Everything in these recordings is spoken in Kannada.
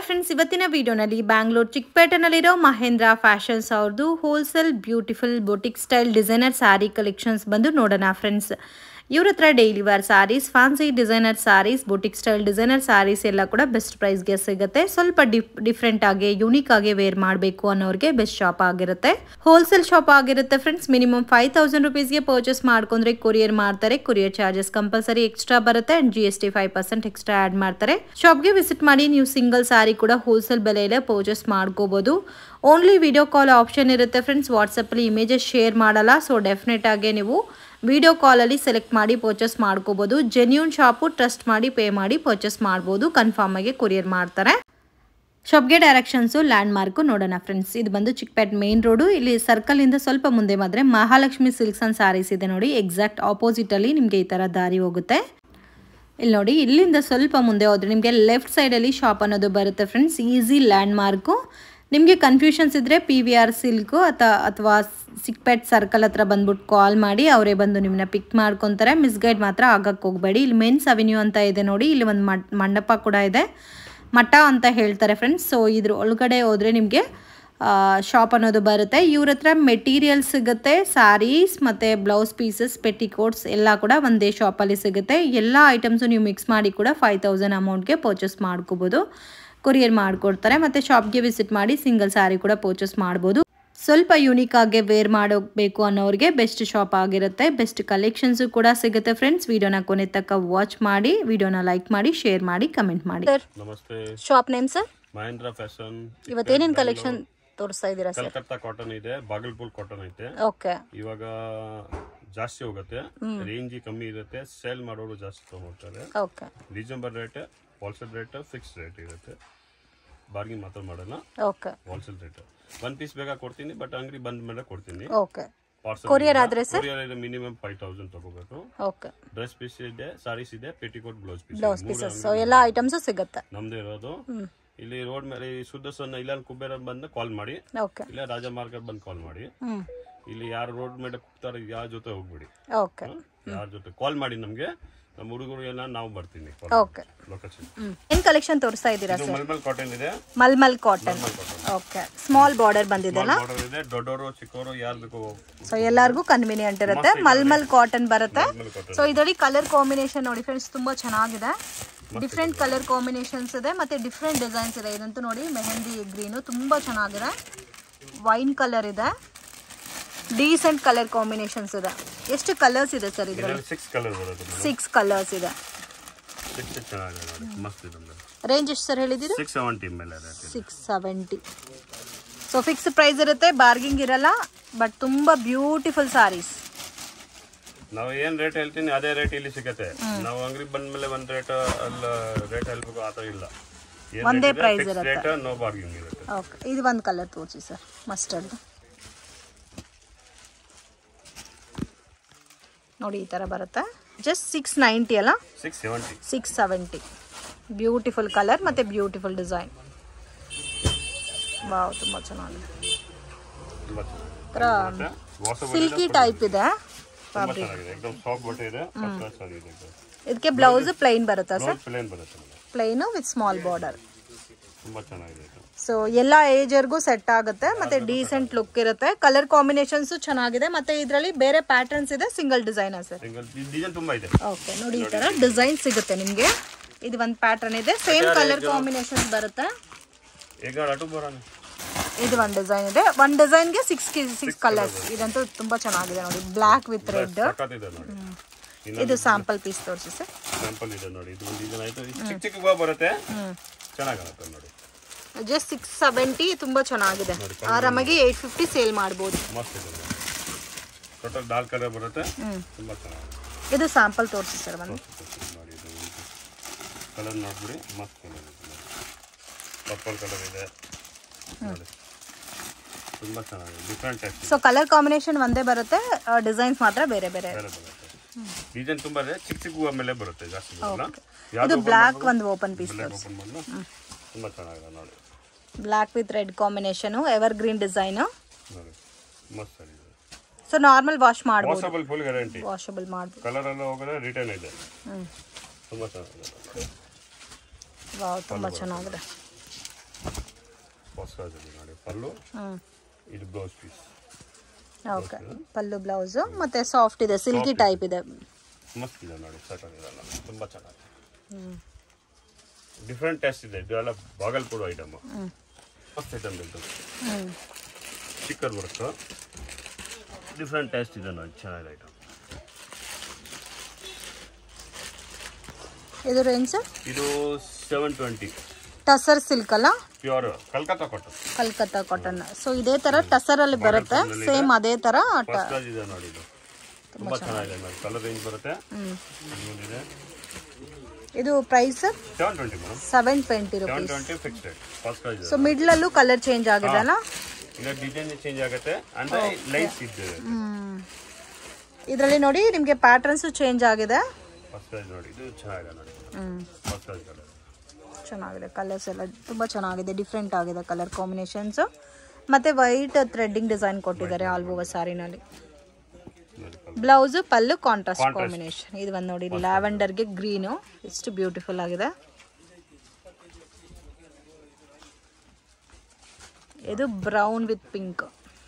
ಫ್ರೆಂಡ್ಸ್ ಇವತ್ತಿನ ವಿಡಿಯೋನಲ್ಲಿ ಬ್ಯಾಂಗ್ಳೂರ್ ಚಿಕ್ಕಪೇಟೆನಲ್ಲಿರೋ ಮಹೇಂದ್ರ ಫ್ಯಾಷನ್ಸ್ ಅವ್ರದ್ದು wholesale beautiful boutique style designer sari collections ಬಂದು ನೋಡೋಣ ಫ್ರೆಂಡ್ಸ್ ಇವ್ರ ಹತ್ರ daily wear saris fancy designer saris boutique style designer saris ಎಲ್ಲ ಕೂಡ ಬೆಸ್ಟ್ ಪ್ರೈಸ್ಗೆ ಸಿಗುತ್ತೆ ಸ್ವಲ್ಪ ಡಿಫ್ ಡಿಫ್ರೆಂಟ್ ಆಗಿ ಯೂನಿಕ್ ಆಗಿ ವೇರ್ ಮಾಡಬೇಕು ಅನ್ನೋರಿಗೆ ಬೆಸ್ಟ್ ಶಾಪ್ ಆಗಿರುತ್ತೆ ಹೋಲ್ಸೇಲ್ ಶಾಪ್ ಆಗಿರುತ್ತೆ ಫ್ರೆಂಡ್ಸ್ ಮಿನಿಮಮ್ ಫೈವ್ ತೌಸಂಡ್ ರುಪೀಸ್ಗೆ ಪರ್ಚೇಸ್ ಮಾಡ್ಕೊಂಡ್ರೆ ಕೊರಿಯರ್ ಮಾಡ್ತಾರೆ ಕೊರಿಯರ್ ಚಾರ್ಜಸ್ ಕಂಪಲ್ಸರಿ ಎಕ್ಸ್ಟ್ರಾ ಬರುತ್ತೆ and G S T five percent extra add ಮಾಡ್ತಾರೆ ಶಾಪ್ಗೆ ವಿಸಿಟ್ ಮಾಡಿ ನೀವು ಸಿಂಗಲ್ ಸ್ಯಾರಿ ಕೂಡ ಹೋಲ್ಸೇಲ್ ಬೆಲೆಯಲ್ಲೇ ಪರ್ಚೇಸ್ ಮಾಡ್ಕೋಬಹುದು ಓನ್ಲಿ ವಿಡಿಯೋ ಕಾಲ್ ಆಪ್ಷನ್ ಇರುತ್ತೆ ಫ್ರೆಂಡ್ಸ್ ವಾಟ್ಸಪ್ಪಲ್ಲಿ ಇಮೇಜಸ್ ಶೇರ್ ಮಾಡಲ್ಲ ಸೊ ಡೆಫಿನೆಟ್ ಆಗಿ ನೀವು ವಿಡಿಯೋ ಕಾಲಲ್ಲಿ ಸೆಲೆಕ್ಟ್ ಮಾಡಿ ಪರ್ಚೇಸ್ ಮಾಡ್ಕೋಬೋದು ಜೆನ್ಯೂನ್ ಶಾಪು ಟ್ರಸ್ಟ್ ಮಾಡಿ ಪೇ ಮಾಡಿ ಪರ್ಚೇಸ್ ಮಾಡ್ಬೋದು ಕನ್ಫರ್ಮ್ ಆಗಿ ಕೊರಿಯರ್ ಮಾಡ್ತಾರೆ ಶಾಪ್ಗೆ ಡೈರೆಕ್ಷನ್ಸು ಲ್ಯಾಂಡ್ ಮಾರ್ಕು ನೋಡೋಣ ಫ್ರೆಂಡ್ಸ್ ಇದು ಬಂದು ಚಿಕ್ಕಪೇಟ್ ಮೇನ್ ರೋಡು ಇಲ್ಲಿ ಸರ್ಕಲಿಂದ ಸ್ವಲ್ಪ ಮುಂದೆ ಬಂದರೆ ಮಹಾಲಕ್ಷ್ಮಿ ಸಿಲ್ಕ್ಸ್ ಅಂಡ್ ಸ್ಯಾರೀಸ್ ಇದೆ ನೋಡಿ ಎಕ್ಸಾಕ್ಟ್ ಆಪೋಸಿಟಲ್ಲಿ ನಿಮಗೆ ಈ ಥರ ದಾರಿ ಹೋಗುತ್ತೆ ಇಲ್ಲಿ ನೋಡಿ ಇಲ್ಲಿಂದ ಸ್ವಲ್ಪ ಮುಂದೆ ಹೋದ್ರೆ ನಿಮಗೆ ಲೆಫ್ಟ್ ಸೈಡಲ್ಲಿ ಶಾಪ್ ಅನ್ನೋದು ಬರುತ್ತೆ ಫ್ರೆಂಡ್ಸ್ ಈಸಿ ಲ್ಯಾಂಡ್ ಮಾರ್ಕು ನಿಮಗೆ ಕನ್ಫ್ಯೂಷನ್ಸ್ ಇದ್ದರೆ ಪಿ ವಿ ಆರ್ ಸಿಲ್ಕು ಅಥವಾ ಅಥವಾ ಸಿಕ್ಪೆಟ್ ಸರ್ಕಲ್ ಹತ್ರ ಬಂದ್ಬಿಟ್ಟು ಕಾಲ್ ಮಾಡಿ ಅವರೇ ಬಂದು ನಿಮ್ಮನ್ನ ಪಿಕ್ ಮಾಡ್ಕೊತಾರೆ ಮಿಸ್ಗೈಡ್ ಮಾತ್ರ ಆಗಕ್ಕೆ ಹೋಗಬೇಡಿ ಇಲ್ಲಿ ಮೆನ್ಸ್ ಅವೆನ್ಯೂ ಅಂತ ಇದೆ ನೋಡಿ ಇಲ್ಲಿ ಒಂದು ಮಂಡಪ ಕೂಡ ಇದೆ ಮಠ ಅಂತ ಹೇಳ್ತಾರೆ ಫ್ರೆಂಡ್ಸ್ ಸೊ ಇದ್ರ ಒಳಗಡೆ ಹೋದರೆ ನಿಮಗೆ ಶಾಪ್ ಅನ್ನೋದು ಬರುತ್ತೆ ಇವ್ರ ಹತ್ರ ಮೆಟೀರಿಯಲ್ ಸಿಗುತ್ತೆ ಸ್ಯಾರೀಸ್ ಮತ್ತು ಬ್ಲೌಸ್ ಪೀಸಸ್ ಪೆಟಿಕೋಟ್ಸ್ ಎಲ್ಲ ಕೂಡ ಒಂದೇ ಶಾಪಲ್ಲಿ ಸಿಗುತ್ತೆ ಎಲ್ಲ ಐಟಮ್ಸು ನೀವು ಮಿಕ್ಸ್ ಮಾಡಿ ಕೂಡ ಫೈವ್ ತೌಸಂಡ್ ಅಮೌಂಟ್ಗೆ ಪರ್ಚೇಸ್ ಮಾಡ್ಕೋಬೋದು ಕೊರಿಯರ್ ಮಾಡಿಕೊಡ್ತಾರೆ ಮತ್ತು ಶಾಪ್ಗೆ ವಿಸಿಟ್ ಮಾಡಿ ಸಿಂಗಲ್ ಸ್ಯಾರಿ ಕೂಡ ಪರ್ಚೇಸ್ ಮಾಡ್ಬೋದು ಸ್ವಲ್ಪ ಯೂನಿಕ್ ಆಗಿ ವೇರ್ ಮಾಡೋಬೇಕು ಅನ್ನೋರಿಗೆ ಬೆಸ್ಟ್ ಶಾಪ್ ಆಗಿರುತ್ತೆ ಬೆಸ್ಟ್ ಕಲೆಕ್ಷನ್ಸು ಕೂಡ ಸಿಗುತ್ತೆ ಫ್ರೆಂಡ್ಸ್ ವಿಡಿಯೋನ ಕೊನೆ ತಕ್ಕ ವಾಚ್ ಮಾಡಿ ವಿಡಿಯೋನ ಲೈಕ್ ಮಾಡಿ ಶೇರ್ ಮಾಡಿ ಕಮೆಂಟ್ ಮಾಡಿ ನಮಸ್ತೆ shop name sir Mahendra fashion ಇವತ್ತೇನೇನು ಕಲೆಕ್ಷನ್ ತೋರಿಸ್ತಾ ಇದ್ದೀರಾ ಸರ್ ಕಲ್ಕತ್ತಾ ಕಾಟನ್ ಇದೆ ಬಾಗಲ್ಪುರ್ ಕಾಟನ್ ಐತೆ ಓಕೆ ಇವಾಗ ಜಾಸ್ತಿ ಹೋಗುತ್ತೆ ರೇಂಜ್ ಕಮ್ಮಿ ಇರುತ್ತೆ ಸೇಲ್ ಮಾಡೋರು ಜಾಸ್ತಿ ತಗೊಂಡ್ತಾರೆ okay reasonable rate wholesale rate fix rate ಇರುತ್ತೆ ಬಾರ್ಗಿನ್ ಮಾತ್ರ ಮಾಡಲ್ಲ okay wholesale rate one piece ಬೇಗ ಕೊಡ್ತೀನಿ ಬಟ್ ಅಂಗಡಿ ಬಂದ ಮೇಲೆ ಕೊಡ್ತೀನಿ ಓಕೆ Courier ಆದ್ರೆ ಕೊರಿಯರ್ ಇದೆ ಮಿನಿಮಮ್ ಫೈವ್ ತೌಸಂಡ್ ತಗೋಬೇಕು ಓಕೆ ಡ್ರೆಸ್ ಪೀಸ್ ಇದೆ ಸಾರೀಸ್ ಇದೆ petticoat blouse piece blouse pieces so ಎಲ್ಲ ಐಟಮ್ಸು ಸಿಗುತ್ತೆ ನಮ್ದೇ ಇರೋದು ಇಲ್ಲಿ ರೋಡ್ ಮೇಲೆ ಈ ಶುದ್ಧ ಸೊನ್ನ ಇಲ್ಲ ಕುಬೇರ ಬಂದು ಕಾಲ್ ಮಾಡಿ ಓಕೆ ಇಲ್ಲ ರಾಜ ಮಾರ್ಕೆಟ್ ಬಂದು ಕಾಲ್ ಮಾಡಿ ಹ್ಞೂ ಇಲ್ಲಿ ಯಾರು ರೋಡ್ ಮೇಲೆ ಕೂಗ್ತಾರೆ ಯಾರ ಜೊತೆ ಹೋಗ್ಬಿಡಿ ಓಕೆ ಯಾರ ಜೊತೆ ಕಾಲ್ ಮಾಡಿ ನಮ್ಗೆ ನಮ್ಮ ಹುಡುಗರು ಎಲ್ಲ ನಾವು ಬರ್ತೀನಿ ಓಕೆ ಲೊಕೇಶನ್ ಹ್ಞೂ ಏನು ಕಲೆಕ್ಷನ್ ತೋರಿಸ್ತಾ ಇದ್ದೀರಾ ಇದು ಮಲ್ಮಲ್ ಕಾಟನ್ ಇದೆ malmal cotton okay small border ಬಂದಿದೆಲ್ಲ ಬಾರ್ಡರ್ ಇದೆ ದೊಡ್ಡವರು ಚಿಕ್ಕವರು ಯಾರು ಬೇಕು ಸೊ ಎಲ್ಲರಿಗೂ ಕನ್ವಿನಿಯಂಟ್ ಇರುತ್ತೆ ಮಲ್ಮಲ್ ಕಾಟನ್ ಬರುತ್ತೆ ಮಲ್ಮಲ್ ಕಾಟನ್ ಸೊ ಇದರಲ್ಲಿ ಕಲರ್ ಕಾಂಬಿನೇಷನ್ ನೋಡಿ ಫ್ರೆಂಡ್ಸ್ ತುಂಬಾ ಚೆನ್ನಾಗಿದೆ ಡಿಫ್ರೆಂಟ್ ಕಲರ್ ಕಾಂಬಿನೇಷನ್ಸ್ ಇದೆ ಮತ್ತೆ ಡಿಫ್ರೆಂಟ್ ಡಿಸೈನ್ಸ್ ಇದೆ ಇದಂತೂ ನೋಡಿ ಮೆಹಂದಿ ಗ್ರೀನು ತುಂಬಾ ಚೆನ್ನಾಗಿದೆ ವೈನ್ ಕಲರ್ ಇದೆ ಡೀಸೆಂಟ್ ಕಲರ್ ಕಾಂಬಿನೇಷನ್ಸ್ ಇದೆ ಎಷ್ಟು ಕಲರ್ಸ್ ಇದೆ ಸರ್ ಇದರಲ್ಲಿ ಇದರಲ್ಲಿ ಸಿಕ್ಸ್ ಕಲರ್ ಬರುತ್ತೆ ಸಿಕ್ಸ್ ಕಲರ್ಸ್ ಇದೆ ಸಿಕ್ಸ್ ಚೆನ್ನಾಗಿದೆ ನೋಡಿ ಮಸ್ತ್ ಇದೆ ರೇಂಜ್ ಎಷ್ಟು ಸರ್ ಹೇಳಿದಿರಿ ಸಿಕ್ಸ್ ಸೆವೆಂಟಿ ಮೇಲೆ rate six seventy so fix price ಇರುತ್ತೆ ಬಾರ್ಗಿಂಗ್ ಇರಲ್ಲ ಬಟ್ ತುಂಬಾ ಬ್ಯೂಟಿಫುಲ್ ಸಾರೀಸ್ ನಾವು ಏನ್ ರೇಟ್ ಹೇಳ್ತೀನಿ ಅದೇ ರೇಟ್ ಇಲ್ಲಿ ಸಿಗತ್ತೆ ನಾವು ಅಂಗಡಿ ಬಂದ್ಮೇಲೆ ಒಂದ್ ರೇಟ್ ಅಲ್ಲ ರೇಟ್ ಹೇಳ್ಬೇಕು ಆ ಥರ ಇಲ್ಲ ಒಂದೇ price ರೇಟ್ ನೋ ಬಾರ್ಗಿಂಗ್ ಇರುತ್ತೆ ಓಕೆ ಇದು ಒಂದು ಕಲರ್ ತೋರಿಸಿ ಸರ್ ಮಸ್ಟರ್ಡ್ ನೋಡಿ ಈ ಥರ ಬರುತ್ತೆ ಜಸ್ಟ್ ಸಿಕ್ಸ್ ನೈಂಟಿ ಅಲ್ಲ six seventy six seventy beautiful colour ಮತ್ತು ಬ್ಯೂಟಿಫುಲ್ ಡಿಸೈನ್ ವಾವ್ ತುಂಬ ಚೆನ್ನಾಗಿದೆ ತುಂಬಾ ಥರ ವಾಸಬಲ್ ಸಿಲ್ಕಿ ಟೈಪ್ ಇದೆ ತುಂಬಾ ಚೆನ್ನಾಗಿದೆ ಎಕ್ದಮ್ ಸಾಫ್ಟ್ ಬಟ್ಟೆ ಇದೆ ಫಸ್ಟ್ ಕ್ಲಾಸ್ ಆಗಿದೆ ಇದಕ್ಕೆ ಬ್ಲೌಸ್ ಪ್ಲೈನ್ ಬರುತ್ತಾ ಸರ್ ಬ್ಲೌಸ್ ಪ್ಲೇನ್ ಬರುತ್ತೆ ನಮಗೆ ಪ್ಲೈನು ವಿತ್ ಸ್ಮಾಲ್ ಬಾರ್ಡರ್ ತುಂಬಾ ಚೆನ್ನಾಗಿದೆ ಇದು ಸೊ ಎಲ್ಲ ಏಜರ್ಗೂ ಸೆಟ್ ಆಗುತ್ತೆ ಮತ್ತೆ ಡೀಸೆಂಟ್ ಲುಕ್ ಇರುತ್ತೆ ಕಲರ್ ಕಾಂಬಿನೇಷನ್ಸು ಚೆನ್ನಾಗಿದೆ ಮತ್ತೆ ಇದರಲ್ಲಿ ಬೇರೆ ಪ್ಯಾಟರ್ನ್ಸ್ ಇದೆ single designer sir single design ತುಂಬಾ ಇದೆ ಓಕೆ ನೋಡಿ ಈ ತರ ಡಿಸೈನ್ ಸಿಗುತ್ತೆ ನಿಮಗೆ ಇದು ಒಂದು ಪ್ಯಾಟರ್ನ್ ಇದೆ ಸೇಮ್ ಕಲರ್ ಕಾಂಬಿನೇಷನ್ ಬರುತ್ತೆ ಈಗ ಅಟು ಬರೋಣ ಇದು ಒಂದು ಡಿಸೈನ್ ಇದೆ ಒಂದು ಡಿಸೈನ್ಗೆ ಸಿಕ್ಸ್ ಸಿಕ್ಸ್ ಕಲರ್ಸ್ ಇದಂತೂ ತುಂಬಾ ಚೆನ್ನಾಗಿದೆ ನೋಡಿ ಬ್ಲ್ಯಾಕ್ ವಿತ್ ರೆಡ್ ಸಖತ್ ಇದೆ ನೋಡಿ ಇದು ಸ್ಯಾಂಪಲ್ ಪೀಸ್ ತೋರಿಸಿ ಸರ್ ಸ್ಯಾಂಪಲ್ ಇದೆ ನೋಡಿ ಇದು ಒಂದು ಡಿಸೈನ್ ಆಯ್ತು ಇದು ಚಿಕ್ಕ ಚಿಕ್ಕ ಹೂವು ಬರುತ್ತೆ ಚೆನ್ನಾಗಾಗುತ್ತೆ ನೋಡಿ ಜಸ್ಟ್ ಸಿಕ್ಸ್ ಸೆವೆಂಟಿ ತುಂಬಾ ಚೆನ್ನಾಗಿದೆ ಆರಾಮಾಗಿ ಏಯ್ಟ್ ಫಿಫ್ಟಿ ಸೇಲ್ ಮಾಡ್ಬೋದು ಮಸ್ತ್ ಇದೆ ಟೋಟಲ್ ಡಾರ್ಕ್ ಕಲರ್ ಬರುತ್ತೆ ತುಂಬಾ ಚೆನ್ನಾಗಿದೆ ಇದು ಸ್ಯಾಂಪಲ್ ತೋರಿಸಿ ಸರ್ ಒಂದು ನೋಡಿ ಇದು ಕಲರ್ ನೋಡ್ಬಿಡಿ ಮಸ್ತ್ ಕಲರ್ ಇದೆ ಪರ್ಪಲ್ ಕಲರ್ ಇದೆ ನೋಡಿ ತುಂಬಾ ಚೆನ್ನಾಗಿದೆ different type so colour combination ಒಂದೇ ಬರುತ್ತೆ ಡಿಸೈನ್ಸ್ ಮಾತ್ರ ಬೇರೆ ಬೇರೆ ಬೇರೆ ಬರುತ್ತೆ ಡಿಸೈನ್ ತುಂಬಾ ಇದೆ ಚಿಕ್ಕ ಚಿಕ್ಕ ಹೂವು ಮೇಲೆ ಬರುತ್ತೆ ಜಾಸ್ತಿ ಬರಲ್ಲ ಇದು ಯಾವ್ದು ಬ್ಲ್ಯಾಕ್ ಒಂದು ಓಪನ್ ಪೀಸ್ ಬ್ಲ್ಯಾಕ್ ಓಪನ್ ಮಾಡಲು ತುಂಬಾ ಚೆನ್ನಾಗಿದೆ ನೋಡಿ black with red combination evergreen design ನೋಡಿ ಮಸ್ತ್ ಆಗಿದೆ ಸೊ ನಾರ್ಮಲ್ ವಾಶ್ ಮಾಡ್ಬೋದು ವಾಷಬಲ್ ಫುಲ್ ಗ್ಯಾರಂಟಿ ವಾಷಬಲ್ ಮಾಡ್ಬೋದು ಕಲರ್ ಎಲ್ಲ ಹೋಗೋದ್ರೆ ರಿಟರ್ನ್ ಇದೆ ಹ್ಞೂ ತುಂಬಾ ಚೆನ್ನಾಗಿದೆ ವಾವ್ ತುಂಬ ಚೆನ್ನಾಗಿದೆ ಕ್ಲಾಸ್ ಇದೆ ನೋಡಿ ಪಲ್ಲು ಹ್ಮ್ ಇದು blouse piece okay pallu blouse ಮತ್ತೆ ಸಾಫ್ಟ್ ಇದೆ ಸಿಲ್ಕಿ ಟೈಪ್ ಇದೆ ಮಸ್ತ್ ಇದೆ ನೋಡಿ ಸಾಕಾಗಿರಲ್ಲ ತುಂಬ ಚೆನ್ನಾಗಿದೆ ಹ್ಮ್ ಡಿಫ್ರೆಂಟ್ ಟೇಸ್ಟ್ ಇದೆ ಇದು ಎಲ್ಲ ಬಾಗಲ್ಪುರ ಐಟಮ್ ಹ್ಮ್ ಮಸ್ತ್ ಐಟಮ್ ಇದು ಹ್ಮ್ ಚಿಕ್ಕರ್ ವರ್ಕ್ ಡಿಫ್ರೆಂಟ್ ಟೇಸ್ಟ್ ಇದೆ ನೋಡಿ ಚೆನ್ನಾಗಿದೆ ಐಟಮ್ ಇದು ರೇಂಜ್ ಇದು ಸೆವೆನ್ ಟ್ವೆಂಟಿ ಟಸರ್ ಸಿಲ್ಕ್ ಅಲ್ಲ pure Calcutta cotton Calcutta cotton so ಇದೇ ತರ ಟಸರ್ ಅಲ್ಲಿ ಬರುತ್ತೆ ಸೇಮ್ ಅದೇ ತರ ಟ- ಫಸ್ಟ್ ಕ್ಲಾಸ್ ಇದೆ ನೋಡಿ ಇದು ತುಂಬ ಚೆನ್ನಾಗಿದೆ ನೋಡಿ ಕಲರ್ ರೇಂಜ್ ಬರುತ್ತೆ ಹ್ಮ್ ಇನ್ನೊಂದಿದೆ ಇದು price seven twenty madam seven twenty seven rupees twenty fix rate first class so ಇದೆ ಮಿಡ್ಲ್ ಅಲ್ಲೂ ಕಲರ್ ಚೇಂಜ್ ಆಗಿದೆ ಅಲ್ಲ ಈಗ ಡಿಸೈನ್ ಚೇಂಜ್ ಆಗುತ್ತೆ ಅಂದ್ರೆ ಲೈಟ್ಸ್ ಇದೆ ಹ್ಮ್ ಇದರಲ್ಲಿ ನೋಡಿ ನಿಮಗೆ ಪ್ಯಾಟರ್ನ್ಸ್ ಚೇಂಜ್ ಆಗಿದೆ ಫಸ್ಟ್ ಕ್ಲಾಸ್ ನೋಡಿ ಇದು ಚೆನ್ನಾಗಿದೆ ನೋಡಿ ಹ್ಮ್ ಫಸ್ಟ್ ಕ್ಲಾಸ್ ಕಲರ್ ಚೆನ್ನಾಗಿದೆ ಕಲರ್ಸ್ ಎಲ್ಲ ತುಂಬ ಚೆನ್ನಾಗಿದೆ ಡಿಫ್ರೆಂಟ್ ಆಗಿದೆ ಕಲರ್ ಕಾಂಬಿನೇಷನ್ಸ್ ಮತ್ತೆ ವೈಟ್ ಥ್ರೆಡ್ಡಿಂಗ್ ಡಿಸೈನ್ ಕೊಟ್ಟಿದ್ದಾರೆ ಆಲ್ ಓವರ್ ಸಾರಿನಲ್ಲಿ ನೋಡಿ colour. Blouse pallu contrast combination ಇದು ಒಂದು ನೋಡಿ ಲ್ಯಾವೆಂಡರ್ಗೆ ಗ್ರೀನು ಎಷ್ಟು ಬ್ಯೂಟಿಫುಲ್ ಆಗಿದೆ ಇದು brown with pink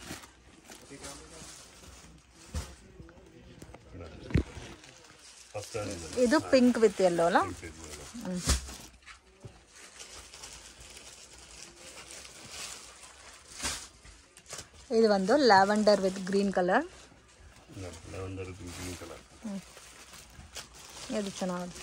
first class ಇದೆ ಇದು ಪಿಂಕ್ ವಿತ್ ಎಲ್ಲೋ ಅಲ್ಲ ಹ್ಮ್. ಇದು ಒಂದು lavender with green colour lavender green colour ಇದು ಚೆನ್ನಾಗಿದೆ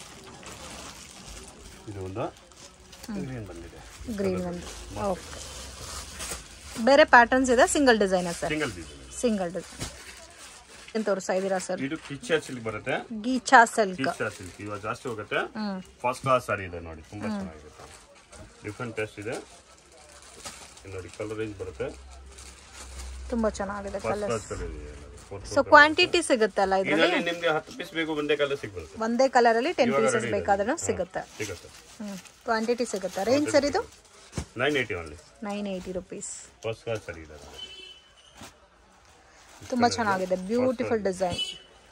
ಇದು ಒಂದು ಗ್ರೀನ್ ಬಂದಿದೆ ಗ್ರೀನ್ ಒಂದು ಓಕೆ ಬೇರೆ ಪ್ಯಾಟರ್ನ್ಸ್ ಇದೆ single designer sir single design single design ಏನು ತೋರಿಸ್ತಾ ಇದ್ದೀರಾ ಸರ್ ಇದು ಕಿಚ್ಚಾ ಸಿಲ್ಕ್ ಬರುತ್ತೆ ಗೀಚಾ ಸಿಲ್ಕ್ ಕಿಚ್ಚಾ ಸಿಲ್ಕ್ ಇವಾಗ ಜಾಸ್ತಿ ಹೋಗುತ್ತೆ ಹ್ಮ್ ಫಸ್ಟ್ ಕ್ಲಾಸ್ ಸಾರಿ ಇದೆ ನೋಡಿ ತುಂಬಾ ಚೆನ್ನಾಗಿರುತ್ತೆ ಡಿಫ್ರೆಂಟ್ ಟೇಸ್ಟ್ ಇದೆ ಇಲ್ಲಿ ನೋಡಿ ಕಲರ್ ರೇಂಜ್ ಬರುತ್ತೆ ತುಂಬಾ ಚೆನ್ನಾಗಿದೆ ಫಸ್ಟ್ ಕಲರ್ ಕ್ಲಾಸ್ ಕಲರ್ ಇದೆ ಸೊ ಕ್ವಾಂಟಿಟಿ ಸಿಗುತ್ತಲ್ಲ ಇದರಲ್ಲಿ ಇದರಲ್ಲಿ ನಿಮ್ಗೆ ಹತ್ತು ಪೀಸ್ ಬೇಕು ಒಂದೇ ಕಲರ್ ಸಿಗ್ಬರುತ್ತೆ ಒಂದೇ ಕಲರ್ ಅಲ್ಲಿ ಟೆನ್ ಇವಾಗ ಪೀಸಸ್ ready ಇದೆ. ಬೇಕಾದ್ರೂ ಸಿಗುತ್ತೆ ಸಿಗುತ್ತೆ ಹ್ಮ್ ಕ್ವಾಂಟಿಟಿ ಸಿಗುತ್ತೆ ರೇಂಜ್ ಸರ್ ಇದು nine eighty only nine eighty rupees first class ಸರಿ ಇದೆ ತುಂಬಾ ಚೆನ್ನಾಗಿದೆ ಬ್ಯೂಟಿಫುಲ್ ಡಿಸೈನ್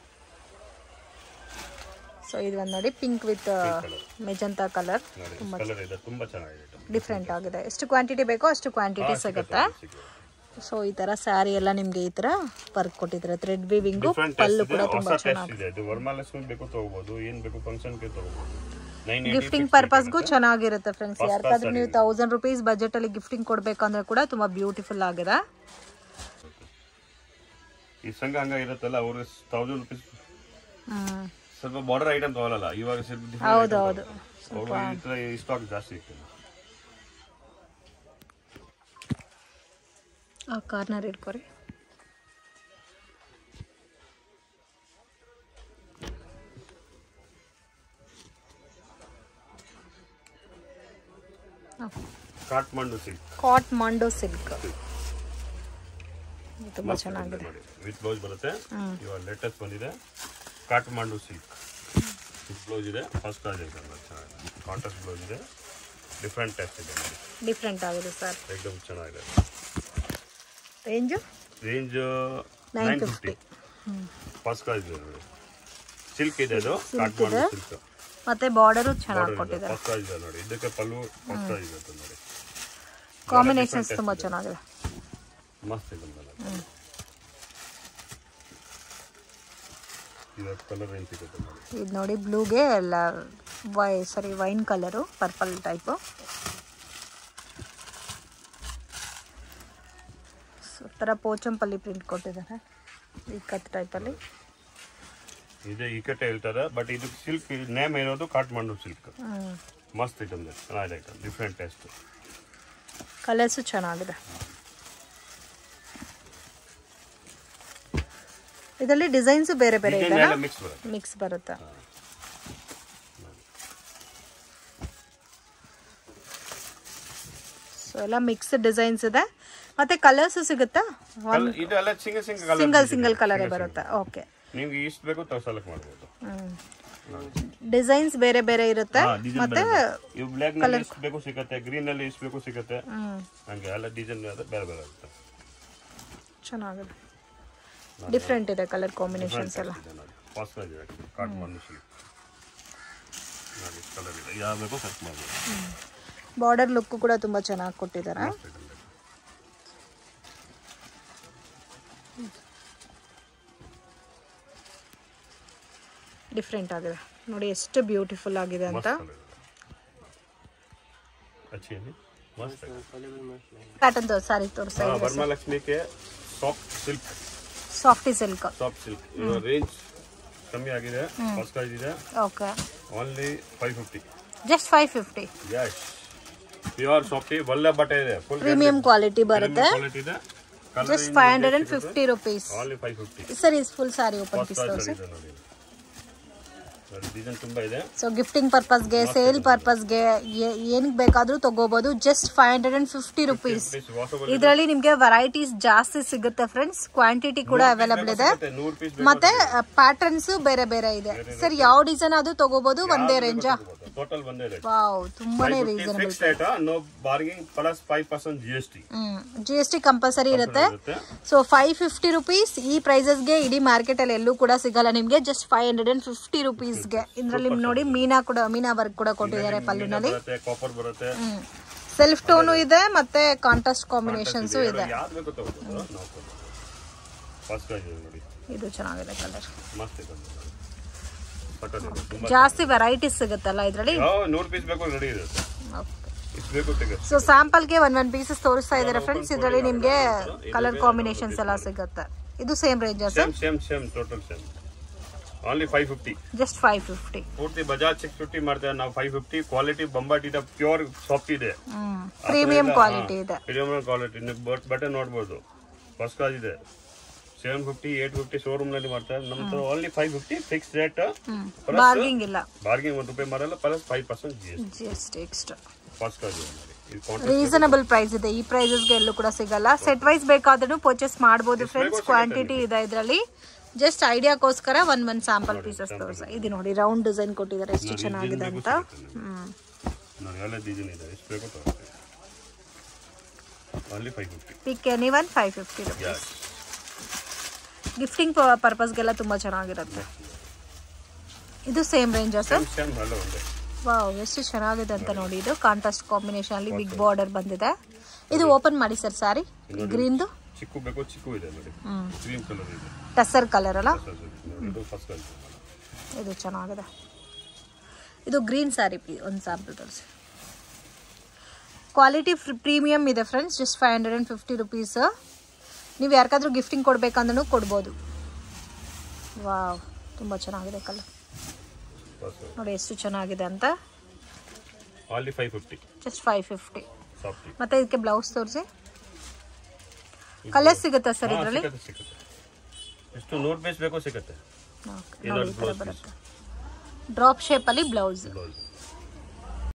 ಸೊ ಇದು ಒಂದು ನೋಡಿ ಪಿಂಕ್ ವಿತ್ ಮೆಜಂತಾ ಕಲರ್ ನೋಡಿ ಕಲರ್ ಇದೆ ತುಂಬಾ ಚೆನ್ನಾಗಿದೆ ಡಿಫ್ರೆಂಟ್ ಆಗಿದೆ ಎಷ್ಟು ಕ್ವಾಂಟಿಟಿ ಬೇಕೋ ಅಷ್ಟು ಕ್ವಾಂಟಿಟಿ ಸಿಗುತ್ತೆ ಸೊ ಈ ತರ ಸ್ಯಾರಿ ಎಲ್ಲ ನಿಮ್ಗೆ ಈ ತರ ವರ್ಕ್ ಕೊಟ್ಟಿದ್ದಾರೆ thread weaving different pallu taste ಕೂಡ ಇದೆ ತುಂಬಾ ಹೊಸ ಟೇಸ್ಟ್ ಚೆನ್ನಾಗಿದೆ ಇದೆ ಇದು ವರಮಹಾಲಕ್ಷ್ಮಿ ಬೇಕು ತಗೋಬಹುದು ಏನ್ ಬೇಕು ಫಂಕ್ಷನ್ಗೆ ತಗೋಬಹುದು ನೈನ್ ಗಿಫ್ಟಿಂಗ್ ಪರ್ಪಸ್ಗೂ ಚೆನ್ನಾಗಿರುತ್ತೆ ಫ್ರೆಂಡ್ಸ್ ಯಾರಿಗಾದ್ರೂ ನೀವು ತೌಸಂಡ್ ರುಪೀಸ್ ಬಜೆಟ್ ಅಲ್ಲಿ ಗಿಫ್ಟಿಂಗ್ ಕೊಡ್ಬೇಕಂದ್ರೆ ಕೂಡ ತುಂಬಾ ಬ್ಯೂಟಿಫುಲ್ ಆಗಿದೆ ಈ ಸಂಘ ಹಂಗ ಇರುತ್ತಲ್ಲ ಅವ್ರಿಗೆ ತೌಸಂಡ್ ರುಪೀಸ್ ಹ್ಮ್ ಸ್ವಲ್ಪ ಬಾರ್ಡರ್ ಐಟಮ್ ತಗೊಳಲ್ಲ ಇವಾಗ ಸ್ವಲ್ಪ ಹೌದು ಹೌದು ಅವ್ರಿಗೆ ಸ್ಟಾಕ್ ಜಾಸ್ತಿ ಇರ್ತದೆ ಆ ಕಾರ್ನರ್ ಇಟ್ಕೊರಿ Kathmandu silk Kathmandu silk ತುಂಬಾ ಚೆನ್ನಾಗಿದೆ ನೋಡಿ ವಿತ್ ಬ್ಲೌಸ್ ಬರುತ್ತೆ ಹ್ಮ್. ಇವಾಗ ಲೇಟೆಸ್ಟ್ ಬಂದಿದೆ ಕಾಟ್ಮಂಡು ಸಿಲ್ಕ್ ವಿತ್ ಬ್ಲೌಸ್ ಇದೆ ಫಸ್ಟ್ ಕ್ಲಾಸ್ ಇದೆ ಕಾಂಟ್ರಾಸ್ಟ್ ಬ್ಲೌಸ್ ಇದೆ ಡಿಫ್ರೆಂಟ್ ಟೈಪ್ಸ್ ಇದೆ ನೋಡಿ ಡಿಫ್ರೆಂಟ್ ಆಗಿದೆ ಸರ್ ಎಕ್ದಮ್ ಚೆನ್ನಾಗಿದೆ range range nine nine fifty fifty first class ಇದೆ ನೋಡಿ ಸಿಲ್ಕ್ ಇದೆ ಅದು ಕಾಟ್ಮಂಡು ಸಿಲ್ಕ್ ಮತ್ತೆ ಬಾರ್ಡರು ಚೆನ್ನಾಗಿ ಕೊಟ್ಟಿದ್ದಾರೆ ಫಸ್ಟ್ ಕ್ಲಾಸ್ ಇದೆ ನೋಡಿ ಇದಕ್ಕೆ ಪಲ್ಲು ಫಸ್ಟ್ ಕ್ಲಾಸ್ ಇದೆ ಅದು ನೋಡಿ ಕಾಂಬಿನೇಷನ್ಸ್ ತುಂಬಾ ಚೆನ್ನಾಗಿದೆ ಮಸ್ತ್ ಇದೆ ಕಲರ್ ಇವಾಗ ಕಲರ್ ಏನು ಸಿಗುತ್ತೆ ನೋಡಿ ಇದು ನೋಡಿ ಬ್ಲೂಗೆ ಎಲ್ಲ ವೈ sorry wine colour purple type ಥರ ಪೋಚಂಪಲ್ಲಿ ಪ್ರಿಂಟ್ ಕೊಟ್ಟಿದ್ದಾರೆ ಈ ಕತ್ ಟೈಪಲ್ಲಿ ಇದೆ ಈ ಕಟ್ಟೆ ಹೇಳ್ತಾರೆ ಬಟ್ ಇದು ಸಿಲ್ಕ್ ನೇಮ್ ಇರೋದು ಕಾಟ್ಮಂಡು ಸಿಲ್ಕ್ ಹ್ಞೂ ಮಸ್ತ್ ಐಟಮ್ ಇದೆ ಚೆನ್ನಾಗಿದೆ ಐಟಮ್ ಡಿಫ್ರೆಂಟ್ ಟೇಸ್ಟ್ ಕಲರ್ಸು ಚೆನ್ನಾಗಿದೆ ಇದರಲ್ಲಿ ಡಿಸೈನ್ಸು ಬೇರೆ ಬೇರೆ ಇದೆ ಎಲ್ಲ ಮಿಕ್ಸ್ ಬರುತ್ತೆ ಮಿಕ್ಸ್ ಬರುತ್ತೆ ಸೊ ಎಲ್ಲ ಮಿಕ್ಸ್ ಡಿಸೈನ್ಸ್ ಇದೆ ಮತ್ತೆ ಕಲರ್ಸ್ ಸಿಗುತ್ತಾ Colour- ಇದೆಲ್ಲ single single colour single single ಕಲರೇ ಬರುತ್ತೆ ಓಕೆ ನಿಮ್ಗೆ ಇಷ್ಟು ಬೇಕು ತಾವು ಸೆಲೆಕ್ಟ್ ಮಾಡ್ಬೋದು ಡಿಸೈನ್ಸ್ ಬೇರೆ ಬೇರೆ ಇರುತ್ತೆ ಹಾ, design ಮತ್ತೆ ಬೇರೆ ಬೇರೆ. ಇವು ಬ್ಲ್ಯಾಕ್ ನಲ್ಲಿ ಇಷ್ಟು ಬೇಕು ಸಿಗುತ್ತೆ ಗ್ರೀನ್ ನಲ್ಲಿ ಇಷ್ಟು ಬೇಕು ಸಿಗುತ್ತೆ ಹ್ಮ್ ಹಂಗೆ ಎಲ್ಲ ಡಿಸೈನ್ ಬೇರೆ ಬೇರೆ ಇರುತ್ತೆ ಚೆನ್ನಾಗಿದೆ ಡಿಫ್ರೆಂಟ್ ಇದೆ ಕಲರ್ ಕಾಂಬಿನೇಷನ್ಸ್ ಎಲ್ಲ ಇದೆ ನೋಡಿ ಫಾಸ್ಟ್ ಇದೆ ಕಾಟ್ಮಂಡು ಸಿಲ್ಕ್ ನೋಡಿ ಕಲರ್ ಇದೆ ಯಾವ ಬೇಕೋ ಸೆಟ್ ಮಾಡ್ಬೋದು ಬಾರ್ಡರ್ ಲುಕ್ ಕೂಡ ತುಂಬಾ ಚೆನ್ನಾಗಿ ಕೊಟ್ಟಿದ್ದಾರೆ ಮಸ್ತ್ item ಇದೆ. ಡಿಫ್ರೆಂಟ್ ಆಗಿದೆ ನೋಡಿ ಎಷ್ಟು ಬ್ಯೂಟಿಫುಲ್ ಆಗಿದೆ ಅಂತ ಮಸ್ತ್ ಕಲರ್ अच्छी है नहीं? मस्त है ಪ್ಯಾಟರ್ನ್ ಸಾರಿ ತೋರಿಸ್ತಾ हाँ वरमालक्ष्मी के soft silk softy silk soft silk ಇದು ರೇಂಜ್ ಕಮ್ಮಿ ಆಗಿದೆ ಫಸ್ಟ್ ಪ್ರೈಸ್ ಇದೆ okay only five fifty just five fifty yes pure softy ಒಳ್ಳೆ ಬಟ್ಟೆ ಇದೆ ಫುಲ್ ಪ್ರೀಮಿಯಂ ಕ್ವಾಲಿಟಿ ಬರುತ್ತೆ ಕ್ವಾಲಿಟಿ ಇದೆ just five hundred and fifty rupees only five fifty sir is full sari open first piece price ತೋರಿಸಿ ಇದೆ ನೋಡಿ ನೋಡಿ ಡಿಸೈನ್ ತುಂಬಾ ಇದೆ ಸೊ ಗಿಫ್ಟಿಂಗ್ ಪರ್ಪಸ್ಗೆ ಸೇಲ್ ಪರ್ಪಸ್ಗೆ ಏನಕ್ಕೆ ಬೇಕಾದರೂ ತಗೋಬಹುದು just five hundred and fifty rupees washable ಇದರಲ್ಲಿ ನಿಮಗೆ ವೆರೈಟೀಸ್ ಜಾಸ್ತಿ ಸಿಗುತ್ತೆ ಫ್ರೆಂಡ್ಸ್ ಕ್ವಾಂಟಿಟಿ ಕೂಡ ಅವೈಲಬಲ್ ಇದೆ ನೂರು ಪೀಸ್ ಮತ್ತೆ ಪ್ಯಾಟರ್ನ್ಸ್ ಬೇರೆ ಬೇರೆ ಇದೆ ಸರ್ ಯಾವ ಡಿಸೈನ್ ಅದು ತಗೋಬಹುದು ಒಂದೇ ರೇಂಜಾ ಟೋಟಲ್ ಒಂದೇ ರೇಟ್ ವಾವ್ ತುಂಬಾನೇ reasonable fix rate no bargaining plus five percent G S T hmm G S T compulsory ಇರುತ್ತೆ ಇರುತ್ತೆ ಸೊ ಫೈವ್ ಫಿಫ್ಟಿ ರುಪೀಸ್ ಈ ಪ್ರೈಸಸ್ಗೆ ಇಡೀ ಮಾರ್ಕೆಟ್ ಅಲ್ಲಿ ಎಲ್ಲೂ ಕೂಡ ಸಿಗಲ್ಲ ನಿಮಗೆ just five hundred and fifty ರುಪೀಸ್ಗೆ ಇದರಲ್ಲಿ ನೋಡಿ ಮೀನಾ ಕೂಡ ಮೀನಾ ವರ್ಕ್ ಕೂಡ ಕೊಟ್ಟಿದ್ದಾರೆ ಪಲ್ಲುನಲ್ಲಿ ಬರುತ್ತೆ ಕಾಪರ್ ಬರುತ್ತೆ ಸೆಲ್ಫ್ ಟೋನು ಇದೆ ಮತ್ತೆ ಕಾಂಟ್ರಾಸ್ಟ್ ಕಾಂಬಿನೇಷನ್ಸ್ ಇದೆ ಯಾವ್ದು ಬೇಕೋ ತಗೋಬೋದು ನಾವು ಫಸ್ಟ್ ಪ್ರೈಸ್ ಇದೆ ನೋಡಿ ಇದು ಚೆನ್ನಾಗಿದೆ ಕಲರ್ ಮಸ್ತ್ ಇದೆ ಪಟ್ಟದ ಇದೆ ತುಂಬಾ ಜಾಸ್ತಿ ವೆರೈಟೀಸ್ ಸಿಗುತ್ತಲ್ಲ ಇದರಲ್ಲಿ ಯಾವ ನೂರು ಪೀಸ್ ಬೇಕು ರೆಡಿ ಇದೆ ಇಷ್ಟು ಬೇಕು ತೆಗೆ ಸೊ ಸ್ಯಾಂಪಲ್ಗೆ ಒನ್ ಒನ್ ಪೀಸಸ್ ತೋರಿಸ್ತಾ ಇದ್ದಾರೆ ಫ್ರೆಂಡ್ಸ್ ಇದರಲ್ಲಿ ನಿಮಗೆ ಕಲರ್ ಕಾಂಬಿನೇಷನ್ಸ್ ಎಲ್ಲ ಸಿಗುತ್ತೆ ಇದು same range sir same same same total same only five fifty just five fifty ಪೂರ್ತಿ ಬಜಾಜ್ ಸಿಕ್ಸ್ ಫಿಫ್ಟಿ ಮಾಡ್ತೇವೆ ನಾವು ಫೈವ್ ಫಿಫ್ಟಿ ಕ್ವಾಲಿಟಿ ಬಂಬಾಟ್ ಇದೆ ಪ್ಯೂರ್ ಸಾಫ್ಟ್ ಇದೆ ಪ್ರೀಮಿಯಂ ಕ್ವಾಲಿಟಿ ಇದೆ ಪ್ರೀಮಿಯಂ ಕ್ವಾಲಿಟಿ ನೀವು ಬಟ್ಟೆ ನೋಡ್ಬೋದು ಫಸ್ಟ್ ಕ್ಲಾಸ್ ಇದೆ seven fifty eight fifty showroom ನಲ್ಲಿ ಮಾಡ್ತಾರೆ ನಮ್ದು only five fifty fix rate bargaining ಇಲ್ಲ ಬಾರ್ಗಿಂಗ್ ಒಂದು ರೂಪಾಯಿ ಮಾರಲ್ಲ plus five percent G S G S T extra first class ಇದೆ ನೋಡಿ. ಇದು ಕಾಂಟ್ರಾಕ್ಟ್ ರೀಸನಬಲ್ ಪ್ರೈಸ್ ಇದೆ ಈ ಪ್ರೈಸಸ್ಗೆ ಎಲ್ಲೂ ಕೂಡ ಸಿಗಲ್ಲ ಸೆಟ್ ವೈಸ್ ಬೇಕಾದ್ರೂ ಪರ್ಚೇಸ್ ಮಾಡಬಹುದು ಫ್ರೆಂಡ್ಸ್ ಕ್ವಾಂಟಿಟಿ ಇದೆ ಇದರಲ್ಲಿ ಜಸ್ಟ್ ಐಡಿಯಾಗೋಸ್ಕರ ಒನ್ ಒನ್ ಸ್ಯಾಂಪಲ್ ಪೀಸಸ್ ತೋರಿಸ ಇದು ನೋಡಿ ರೌಂಡ್ ಡಿಸೈನ್ ಕೊಟ್ಟಿದ್ದಾರೆ ಎಷ್ಟು ಚೆನ್ನಾಗಿದೆ ಅಂತ ಹ್ಮ್ ನೋಡಿ ಎಲ್ಲ ಡಿಸೈನ್ ಇದೆ ಎಷ್ಟು ಬೇಕೋ ತಗೊಳ್ಳಿ only five fifty pick any one five fifty rupees gifting ಪರ್ಪಸ್ಗೆಲ್ಲ ತುಂಬ ಚೆನ್ನಾಗಿರುತ್ತೆ ಇದು ಸೇಮ್ ರೇಂಜಾ ಸರ್ ಸೇಮ್ ಸೇಮ್ ಎಲ್ಲ ಒಂದೇ ವಾವ್ ಎಷ್ಟು ಚೆನ್ನಾಗಿದೆ ಅಂತ ನೋಡಿ ಇದು ಕಾಂಟ್ರಾಸ್ಟ್ ಕಾಂಬಿನೇಷನ್ ಅಲ್ಲಿ ಬಿಗ್ ಬಾರ್ಡರ್ ಬಂದಿದೆ ಇದು ಓಪನ್ ಮಾಡಿ ಸರ್ ಸಾರಿ ಗ್ರೀನ್ದು ಚಿಕ್ಕು ಬೇಕೋ ಚಿಕ್ಕು ಇದೆ ನೋಡಿ ಕ್ರೀಮ್ ಕಲರ್ ಇದೆ ಟಸರ್ ಕಲರ್ ಅಲ್ಲ ನೋಡಿ, ಇದು ಫಸ್ಟ್ ಕ್ಲಾಸ್ ಇದು ಚೆನ್ನಾಗಿದೆ ಇದು ಗ್ರೀನ್ ಸ್ಯಾರಿ ಒಂದು ಸ್ಯಾಂಪಲ್ ತೋರಿಸಿ ಕ್ವಾಲಿಟಿ ಪ್ರೀಮಿಯಮ್ ಇದೆ friends just five hundred and fifty rupees ನೀವು ಯಾರಿಗಾದ್ರೂ ಗಿಫ್ಟಿಂಗ್ ಕೊಡ್ಬೇಕಂದ್ರೂ ಕೊಡ್ಬೋದು ವಾವ್ ತುಂಬ ಚೆನ್ನಾಗಿದೆ ಕಲರ್ ಫಸ್ಟ್ ನೋಡಿ ಎಷ್ಟು ಚೆನ್ನಾಗಿದೆ ಅಂತ only five fifty just five fifty softy ಮತ್ತೆ ಇದಕ್ಕೆ ಬ್ಲೌಸ್ ತೋರಿಸಿ ಕಲರ್ ಸಿಗುತ್ತಾ ಸರ್ ಇದರಲ್ಲಿ ಸಿಗುತ್ತೆ ಸಿಗುತ್ತೆ ಎಷ್ಟು ನೂರು ಪೀಸ್ ಬೇಕೋ ಸಿಗುತ್ತೆ ನೋಡಿ ಈ ಥರ ಬರುತ್ತೆ ಡ್ರಾಪ್ ಶೇಪಲ್ಲಿ ಬ್ಲೌಸ್ ಬ್ಲೌಸ್